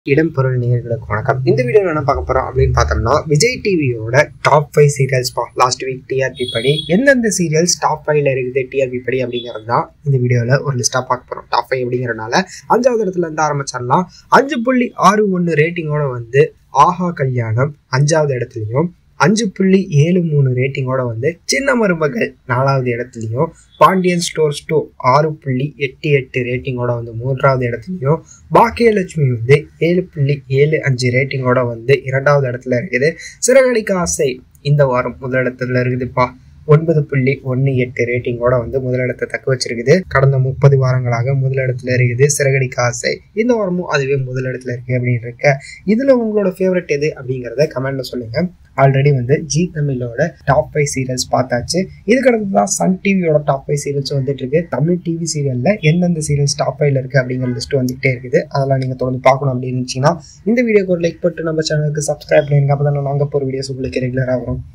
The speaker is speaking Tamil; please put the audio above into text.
இடம் பொருள் நேயர்களுக்கு வணக்கம் இந்த வீடியோ என்ன பார்க்க போறோம் அப்படின்னு பார்த்தோம்னா விஜய் டிவியோட top five serials last week TRP படி எந்தெந்த சீரியல்ஸ் டாப் ஃபைவ்ல இருக்குது டிஆர்பி படி அப்படிங்கிறது தான் இந்த வீடியோவில் ஒரு லிஸ்ட்டாக பார்க்க போகிறோம் டாப் ஃபைவ் அப்படிங்கிறனால அஞ்சாவது இடத்துல இருந்து ஆரம்பிச்சிடலாம் அஞ்சு புள்ளி ஆறு ஒன்று ரேட்டிங்கோட வந்து ஆஹா கல்யாணம் அஞ்சாவது இடத்துலையும் அஞ்சு புள்ளி ஏழு மூணு ரேட்டிங்கோட வந்து சின்ன மருமகள் நாலாவது இடத்துலையும் பாண்டியன் ஸ்டோர்ஸ் டூ ஆறு புள்ளி எட்டு எட்டு ரேட்டிங்கோட வந்து மூன்றாவது இடத்துலையும் பாக்கியலட்சுமி வந்து ஏழு புள்ளி ஏழு அஞ்சு ரேட்டிங்கோட வந்து இரண்டாவது இடத்துல இருக்குது சிறகடிக்க ஆசை இந்த வாரம் முதலிடத்துல இருக்குதுப்பா ஒன்பது புள்ளி ஒன்று எட்டு ரேட்டிங்கோட வந்து முதலிடத்தை தக்க வச்சிருக்குது கடந்த முப்பது வாரங்களாக முதலிடத்துல இருக்குது சிறகடிக்க ஆசை இந்த வாரமும் அதுவே முதலிடத்துல இருக்கு அப்படின்னு இருக்க இதுல உங்களோட ஃபேவரட் எது அப்படிங்கிறத கமெண்ட்ல சொல்லுங்க ஆல்ரெடி வந்து ஜி தமிழோட டாப் ஃபைவ் சீரியல்ஸ் பார்த்தாச்சு இதுக்கு அடுத்து தான் சன் டிவியோட டாப் ஃபைவ் சீரியல்ஸ் வந்துட்டு இருக்கு தமிழ் டிவி சீரியல்ல எந்தெந்த சீரியல்ஸ் டாப் ஃபைவ்ல இருக்கு அப்படிங்கிற லிஸ்ட் வந்துகிட்டே இருக்குது அதெல்லாம் நீங்க தொடர்ந்து பார்க்கணும் அப்படின்னு இருந்துச்சுன்னா இந்த வீடியோக்கு ஒரு லைக் போட்டு நம்ம சேனலுக்கு சப்ஸ்கிரைப் பண்ணிருங்க அப்போ தான் நாங்கள் போகிற வீடியோஸ் உங்களுக்கு ரெகுலராக வரும்